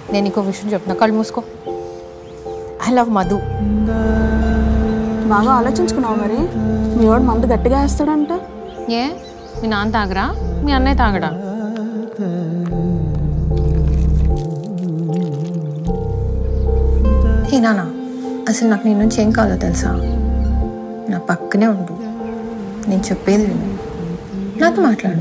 నేను ఇంకో విషయం చెప్తున్నా కళ్ళు మూసుకో ఐ లవ్ మధు బాగా ఆలోచించుకున్నావు మరి మీ వాడు మందు గట్టిగా వేస్తాడంట ఏ మీ నాన్న తాగరా మీ అన్నయ్య తాగడా ఏ నాన్న అసలు నాకు నీ నుంచి ఏం కావాలో తెలుసా నా పక్కనే ఉండు నేను చెప్పేది విను నాతో మాట్లాడు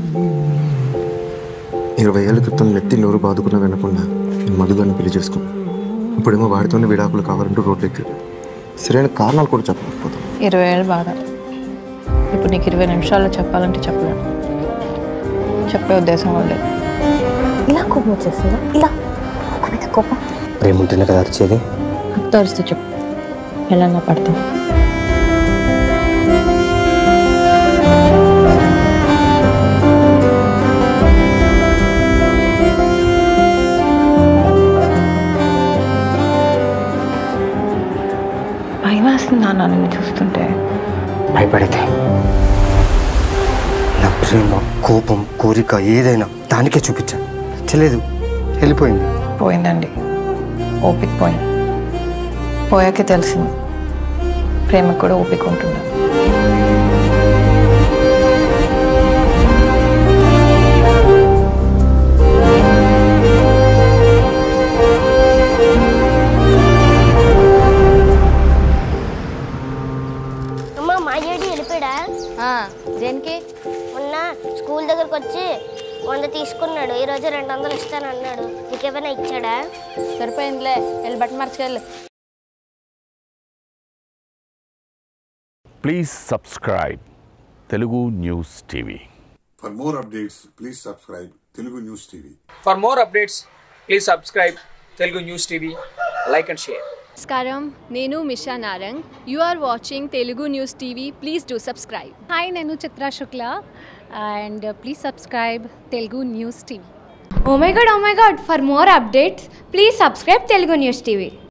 ఇరవై ఏళ్ళ క్రితం నెత్తి నోరు బాదుకున్నా వినకుండా నేను మధుగారిని పెళ్లి చేసుకో ఇప్పుడేమో వాడితోనే విడాకులు కావాలంటూ రోడ్లు ఎక్కి సరైన కారణాలు కూడా చెప్పలేకపోతాం ఇరవై ఏళ్ళు బాధ ఇప్పుడు నీకు ఇరవై నిమిషాల్లో చెప్పాలంటే చెప్పలేను చెప్పే ఉద్దేశం కూడా లేదు ఇలా కోపం వచ్చేస్తుందా ఇలా ఒక మీద కోపం ప్రేమ ఉంటేనే కదా అరిచేది తరుస్తూ చెప్పు ఎలా పడతాం భయం వేస్తుంది నాన్న నిన్ను చూస్తుంటే భయపడితే నా ప్రేమ కోపం కోరిక ఏదైనా దానికే చూపించా నచ్చలేదు వెళ్ళిపోయింది పోయిందండి ఓపిక పోయింది పోయాకే తెలిసింది ప్రేమకు కూడా ఓపిక ఉంటుంది అమ్మ మా ఏడి వెళ్ళిపోయాడా దేనికి మొన్న స్కూల్ దగ్గరకు వచ్చి వంద తీసుకున్నాడు ఈ రోజు రెండు వందలు ఇస్తాను అన్నాడు నీకేమైనా ఇచ్చాడా సరిపోయిందిలే వెళ్ళి బట్టలు మార్చుకెళ్ళి please subscribe Telugu news TV For more updates, please subscribe Telugu News TV. For more updates, please subscribe Telugu News TV, like and share. నమస్కారం నేను Misha Narang you are watching Telugu news TV please do subscribe hi నేను Chitra Shukla and please subscribe Telugu news TV oh my God oh my God for more updates please subscribe Telugu news TV